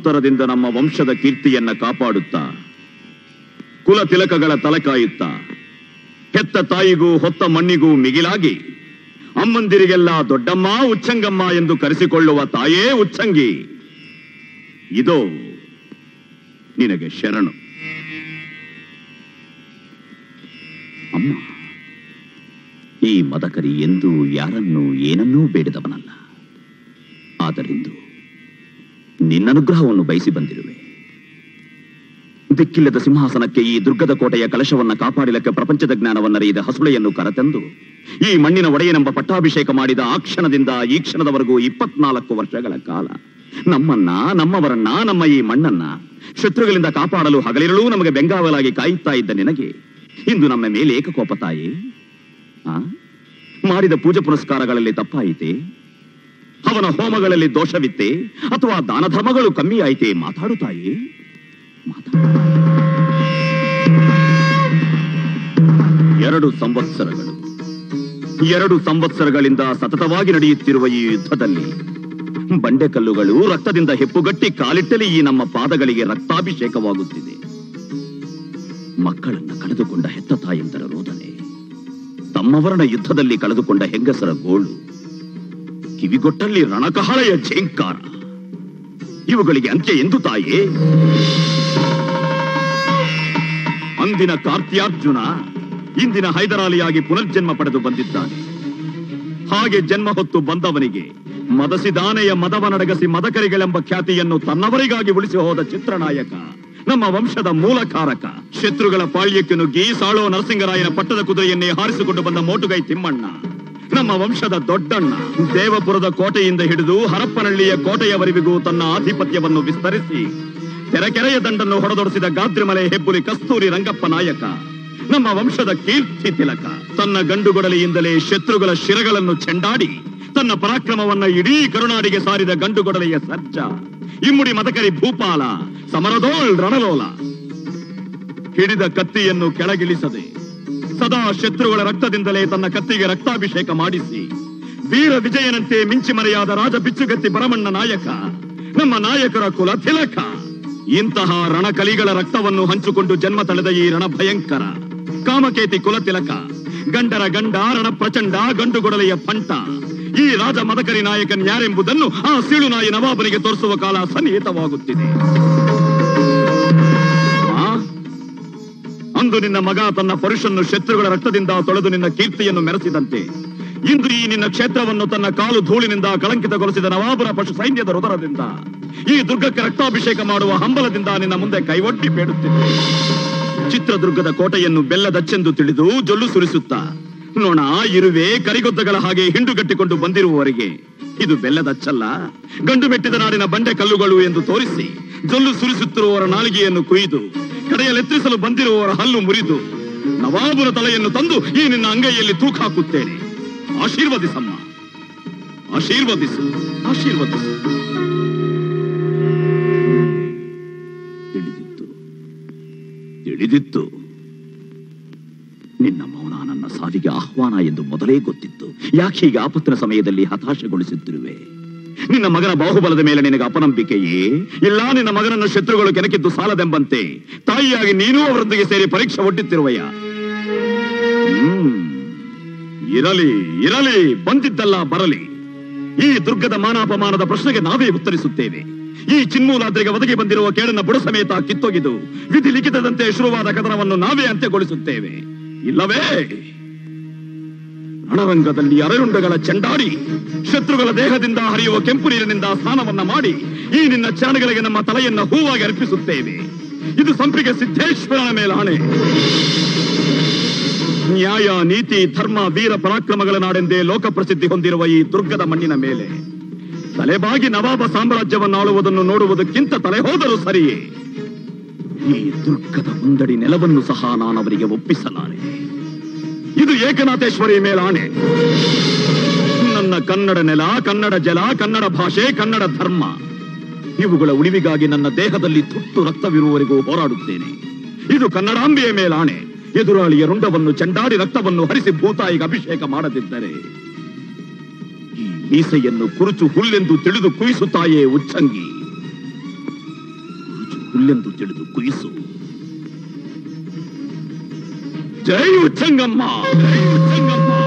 ತಲಾಂತರದಿಂದ ನಮ್ಮ ವಂಶದ ಕೀರ್ತಿಯನ್ನ ಕಾಪಾಡುತ್ತಾ ಕುಲ ತಿಲಕಗಳ ತಲೆ ಕಾಯುತ್ತಾ ಹೆತ್ತ ತಾಯಿಗೂ ಹೊತ್ತ ಮಣ್ಣಿಗೂ ಮಿಗಿಲಾಗಿ ಅಮ್ಮಂದಿರಿಗೆಲ್ಲ ದೊಡ್ಡಮ್ಮ ಉಚ್ಚಂಗಮ್ಮ ಎಂದು ಕರೆಸಿಕೊಳ್ಳುವ ತಾಯೇ ಉಚ್ಚಂಗಿ ಇದೋ ನಿನಗೆ ಶರಣು ಅಮ್ಮ ಈ ಮದಕರಿ ಎಂದೂ ಯಾರನ್ನೂ ಏನನ್ನೂ ಬೇಡದವನಲ್ಲ ಆದರಿಂದು ನಿನ್ನನುಗ್ರಹವನ್ನು ಬಯಸಿ ಬಂದಿರುವೆ ದಿಕ್ಕಿಲ್ಲದ ಸಿಂಹಾಸನಕ್ಕೆ ಈ ದುರ್ಗದ ಕೋಟೆಯ ಕಲಶವನ್ನ ಕಾಪಾಡಿಲಕ್ಕೆ ಪ್ರಪಂಚದ ಜ್ಞಾನವನ್ನರಿಯದ ಹಸುಳೆಯನ್ನು ಕರೆತಂದು ಈ ಮಣ್ಣಿನ ಒಡೆಯನೆಂಬ ಪಟ್ಟಾಭಿಷೇಕ ಮಾಡಿದ ಆ ಕ್ಷಣದಿಂದ ಈ ಕ್ಷಣದವರೆಗೂ ಇಪ್ಪತ್ನಾಲ್ಕು ವರ್ಷಗಳ ಕಾಲ ನಮ್ಮನ್ನ ನಮ್ಮವರನ್ನ ನಮ್ಮ ಈ ಮಣ್ಣನ್ನ ಶತ್ರುಗಳಿಂದ ಕಾಪಾಡಲು ಹಗಲಿರಲೂ ನಮಗೆ ಬೆಂಗಾವಲಾಗಿ ಕಾಯುತ್ತಾ ಇದ್ದ ನಿನಗೆ ಇಂದು ನಮ್ಮ ಮೇಲೆ ಏಕಕೋಪ ತಾಯಿ ಆ? ಮಾಡಿದ ಪೂಜೆ ಪುನಸ್ಕಾರಗಳಲ್ಲಿ ತಪ್ಪಾಯಿತೆ ಅವನ ಹೋಮಗಳಲ್ಲಿ ದೋಷವಿತ್ತೆ ಅಥವಾ ದಾನ ಧರ್ಮಗಳು ಕಮ್ಮಿ ಆಯಿತೆ ಮಾತಾಡು ತಾಯಿ ಮಾತಾಡು ಎರಡು ಸಂವತ್ಸರಗಳು ಎರಡು ಸಂವತ್ಸರಗಳಿಂದ ಸತತವಾಗಿ ನಡೆಯುತ್ತಿರುವ ಈ ಯುದ್ಧದಲ್ಲಿ ಬಂಡೆಕಲ್ಲುಗಳು ರಕ್ತದಿಂದ ಹೆಪ್ಪುಗಟ್ಟಿ ಕಾಲಿಟ್ಟಲಿ ಈ ನಮ್ಮ ಪಾದಗಳಿಗೆ ರಕ್ತಾಭಿಷೇಕವಾಗುತ್ತಿದೆ ಮಕ್ಕಳನ್ನ ಕಳೆದುಕೊಂಡ ಹೆತ್ತ ತಾಯಂದರ ರೋದನೆ ತಮ್ಮವರನ ಯುದ್ಧದಲ್ಲಿ ಕಳೆದುಕೊಂಡ ಹೆಂಗಸರ ಗೋಳು ಕಿವಿಗೊಟ್ಟಲ್ಲಿ ರಣಕಹಳೆಯ ಝೇಂಕಾರ ಇವುಗಳಿಗೆ ಅಂತ್ಯ ಎಂದು ತಾಯೇ ಅಂದಿನ ಕಾರ್ತ್ಯಾರ್ಜುನ ಇಂದಿನ ಹೈದರಾಲಿಯಾಗಿ ಪುನರ್ಜನ್ಮ ಪಡೆದು ಬಂದಿದ್ದಾನೆ ಹಾಗೆ ಜನ್ಮ ಹೊತ್ತು ಬಂದವನಿಗೆ ಮದಸಿದಾನೆಯ ಮದವನಡಗಸಿ ಮದಕರಿಗಳೆಂಬ ಖ್ಯಾತಿಯನ್ನು ತನ್ನವರಿಗಾಗಿ ಉಳಿಸಿ ಹೋದ ಚಿತ್ರನಾಯಕ ನಮ್ಮ ವಂಶದ ಮೂಲಕಾರಕ ಶತ್ರುಗಳ ಪಾಳ್ಯಕ್ಕೆ ನುಗ್ಗಿ ಸಾಳೋ ನರಸಿಂಗರಾಯನ ಪಟ್ಟದ ಕುದುರೆಯನ್ನೇ ಹಾರಿಸಿಕೊಂಡು ಬಂದ ಮೋಟುಗೈ ತಿಮ್ಮಣ್ಣ ನಮ್ಮ ವಂಶದ ದೊಡ್ಡಣ್ಣ ದೇವಪುರದ ಕೋಟೆಯಿಂದ ಹಿಡಿದು ಹರಪ್ಪನಹಳ್ಳಿಯ ಕೋಟೆಯವರೆವಿಗೂ ತನ್ನ ಆಧಿಪತ್ಯವನ್ನು ವಿಸ್ತರಿಸಿ ತೆರೆಕೆರೆಯ ದಂಡನ್ನು ಹೊಡೆದೊಡಿಸಿದ ಗಾದ್ರಿಮಲೆ ಹೆಬ್ಬುಲಿ ಕಸ್ತೂರಿ ರಂಗಪ್ಪ ನಾಯಕ ನಮ್ಮ ವಂಶದ ಕೀರ್ತಿ ತಿಲಕ ತನ್ನ ಗಂಡುಗೊಡಲಿಯಿಂದಲೇ ಶತ್ರುಗಳ ಶಿರಗಳನ್ನು ಚೆಂಡಾಡಿ ತನ್ನ ಪರಾಕ್ರಮವನ್ನ ಇಡೀ ಕರುನಾಡಿಗೆ ಸಾರಿದ ಗಂಡುಗೊಡಲೆಯ ಸರ್ಜ ಇಮ್ಮುಡಿ ಮದಕರಿ ಭೂಪಾಲ ಸಮರದೋಳ್ ರಣಲೋಲ ಹಿಡಿದ ಕತ್ತಿಯನ್ನು ಕೆಳಗಿಳಿಸದೆ ಸದಾ ಶತ್ರುಗಳ ರಕ್ತದಿಂದಲೇ ತನ್ನ ಕತ್ತಿಗೆ ರಕ್ತಾಭಿಷೇಕ ಮಾಡಿಸಿ ವೀರ ವಿಜಯನಂತೆ ಮಿಂಚಿ ಮರೆಯಾದ ರಾಜ ಬಿಚ್ಚುಗತ್ತಿ ಬರಮಣ್ಣ ನಾಯಕ ನಮ್ಮ ನಾಯಕರ ಕುಲ ತಿಲಕ ಇಂತಹ ರಣಕಲಿಗಳ ರಕ್ತವನ್ನು ಹಂಚಿಕೊಂಡು ಜನ್ಮ ತಳೆದ ಈ ರಣ ಭಯಂಕರ ಕಾಮಕೇತಿ ಕುಲ ತಿಲಕ ಗಂಡರ ಗಂಡ ರಣ ಪ್ರಚಂಡ ಗಂಡುಗೊಡಲೆಯ ಪಂಟ ಈ ರಾಜ ಮದಕರಿ ನಾಯಕನ್ ಯಾರೆಂಬುದನ್ನು ಆ ಸೀಳು ನಾಯಿ ನವಾಬನಿಗೆ ತೋರಿಸುವ ಕಾಲ ಸನ್ನಿಹಿತವಾಗುತ್ತಿದೆ ಆ? ಅಂದು ನಿನ್ನ ಮಗ ತನ್ನ ಪರುಷನ್ನು ಶತ್ರುಗಳ ರಕ್ತದಿಂದ ತೊಳೆದು ನಿನ್ನ ಕೀರ್ತಿಯನ್ನು ಮೆರೆಸಿದಂತೆ ಇಂದು ಈ ನಿನ್ನ ಕ್ಷೇತ್ರವನ್ನು ತನ್ನ ಕಾಲು ಧೂಳಿನಿಂದ ಕಳಂಕಿತಗೊಳಿಸಿದ ನವಾಬರ ಪಶು ಸೈನ್ಯದ ಹೃದಯದಿಂದ ಈ ದುರ್ಗಕ್ಕೆ ರಕ್ತಾಭಿಷೇಕ ಮಾಡುವ ಹಂಬಲದಿಂದ ನಿನ್ನ ಮುಂದೆ ಕೈವೊಡ್ಡಿ ಬೇಡುತ್ತಿದ್ದೆ ಚಿತ್ರದುರ್ಗದ ಕೋಟೆಯನ್ನು ಬೆಲ್ಲದಚ್ಚೆಂದು ತಿಳಿದು ಜೊಲ್ಲು ಸುರಿಸುತ್ತಾ ನೋಣ ಇರುವೆ ಕರಿಗೊದ್ದಗಳ ಹಾಗೆ ಹಿಂಡುಗಟ್ಟಿಕೊಂಡು ಬಂದಿರುವವರಿಗೆ ಇದು ಬೆಲ್ಲದಚ್ಚಲ್ಲ ಗಂಡು ಮೆಟ್ಟಿದ ನಾಡಿನ ಬಂಡೆ ಕಲ್ಲುಗಳು ಎಂದು ತೋರಿಸಿ ಜೊಲ್ಲು ಸುರಿಸುತ್ತಿರುವವರ ನಾಲಿಗೆಯನ್ನು ಕುಯ್ದು ಕಡೆಯಲೆತ್ತಿಸಲು ಬಂದಿರುವವರ ಹಲ್ಲು ಮುರಿದು ನವಾಬುರ ತಲೆಯನ್ನು ತಂದು ಈ ನಿನ್ನ ಅಂಗೈಯಲ್ಲಿ ತೂಕ ಹಾಕುತ್ತೇನೆ ಆಶೀರ್ವದಿಸಮ್ಮ ಆಶೀರ್ವದಿಸು ಆಶೀರ್ವದಿಸು ತಿಳಿದಿತ್ತು ತಿಳಿದಿತ್ತು ನಿನ್ನ ಮೌನ ನನ್ನ ಸಾವಿಗೆ ಆಹ್ವಾನ ಎಂದು ಮೊದಲೇ ಗೊತ್ತಿತ್ತು ಯಾಕೆ ಈಗ ಆಪತ್ತಿನ ಸಮಯದಲ್ಲಿ ಹತಾಶೆಗೊಳಿಸುತ್ತಿರುವೆ ನಿನ್ನ ಮಗನ ಬಾಹುಬಲದ ಮೇಲೆ ನಿನಗೆ ಅಪನಂಬಿಕೆಯೇ ಇಲ್ಲ ನಿನ್ನ ಮಗನನ್ನು ಶತ್ರುಗಳು ಕೆಣಕಿದ್ದು ಸಾಲದೆಂಬಂತೆ ತಾಯಿಯಾಗಿ ನೀನೂ ಅವರೊಂದಿಗೆ ಸೇರಿ ಪರೀಕ್ಷೆ ಒಡ್ಡುತ್ತಿರುವೆಯ ಹ್ಮ್ ಇರಲಿ ಇರಲಿ ಬಂದಿದ್ದಲ್ಲ ಬರಲಿ ಈ ದುರ್ಗದ ಮಾನಾಪಮಾನದ ಪ್ರಶ್ನೆಗೆ ನಾವೇ ಉತ್ತರಿಸುತ್ತೇವೆ ಈ ಚಿನ್ಮೂಲಾದ್ರಿಗೆ ಒದಗಿ ಬಂದಿರುವ ಕೇಳನ್ನ ಬುಡ ಸಮೇತ ಕಿತ್ತೊಗೆದು ವಿಧಿ ಲಿಖಿತದಂತೆ ಶುರುವಾದ ಕದನವನ್ನು ನಾವೇ ಅಂತ್ಯಗೊಳಿಸುತ್ತೇವೆ ಇಲ್ಲವೇ ರಣರಂಗದಲ್ಲಿ ಅರೆಯುಂಡಗಳ ಚೆಂಡಾಡಿ ಶತ್ರುಗಳ ದೇಹದಿಂದ ಹರಿಯುವ ಕೆಂಪು ನೀರಿನಿಂದ ಸ್ನಾನವನ್ನ ಮಾಡಿ ಈ ನಿನ್ನ ಚರಣಗಳಿಗೆ ನಮ್ಮ ತಲೆಯನ್ನ ಹೂವಾಗಿ ಅರ್ಪಿಸುತ್ತೇವೆ ಇದು ಸಂಪಿಗೆ ಸಿದ್ದೇಶ್ವರನ ಮೇಲಾಣೆ ನ್ಯಾಯ ನೀತಿ ಧರ್ಮ ವೀರ ಪರಾಕ್ರಮಗಳ ನಾಡೆಂದೇ ಲೋಕ ಪ್ರಸಿದ್ಧಿ ಹೊಂದಿರುವ ಈ ದುರ್ಗದ ಮಣ್ಣಿನ ಮೇಲೆ ತಲೆಬಾಗಿ ನವಾಬ ಸಾಮ್ರಾಜ್ಯವನ್ನು ಆಳುವುದನ್ನು ನೋಡುವುದಕ್ಕಿಂತ ತಲೆ ಹೋದರೂ ಸರಿಯೇ ಈ ದುರ್ಗದ ಮುಂದಡಿ ನೆಲವನ್ನು ಸಹ ನಾನು ಅವರಿಗೆ ಒಪ್ಪಿಸಲಾರೆ ಇದು ಏಕನಾಥೇಶ್ವರಿ ಮೇಲಾಣೆ ನನ್ನ ಕನ್ನಡ ನೆಲ ಕನ್ನಡ ಜಲ ಕನ್ನಡ ಭಾಷೆ ಕನ್ನಡ ಧರ್ಮ ಇವುಗಳ ಉಳಿವಿಗಾಗಿ ನನ್ನ ದೇಹದಲ್ಲಿ ತುಟ್ಟು ರಕ್ತವಿರುವವರೆಗೂ ಹೋರಾಡುತ್ತೇನೆ ಇದು ಕನ್ನಡಾಂಬೆಯ ಮೇಲಾಣೆ ಎದುರಾಳಿಯ ರುಂಡವನ್ನು ಚಂಡಾಡಿ ರಕ್ತವನ್ನು ಹರಿಸಿ ಭೂತಾಯಿಗೆ ಅಭಿಷೇಕ ಮಾಡದಿದ್ದರೆ ಈ ಮೀಸೆಯನ್ನು ಕುರುಚು ಹುಲ್ಲೆಂದು ತಿಳಿದು ಕುಯಿಸುತ್ತಾಯೇ ಉಚ್ಚಂಗಿ ಹುಲ್ಲೆಂದು ತಿಳಿದು ಕುಯಿಸು ಜೈ ಉಚ್ಚಂಗಮ್ಮ ಜೈ ಉಚ್ಚಂಗಮ್ಮ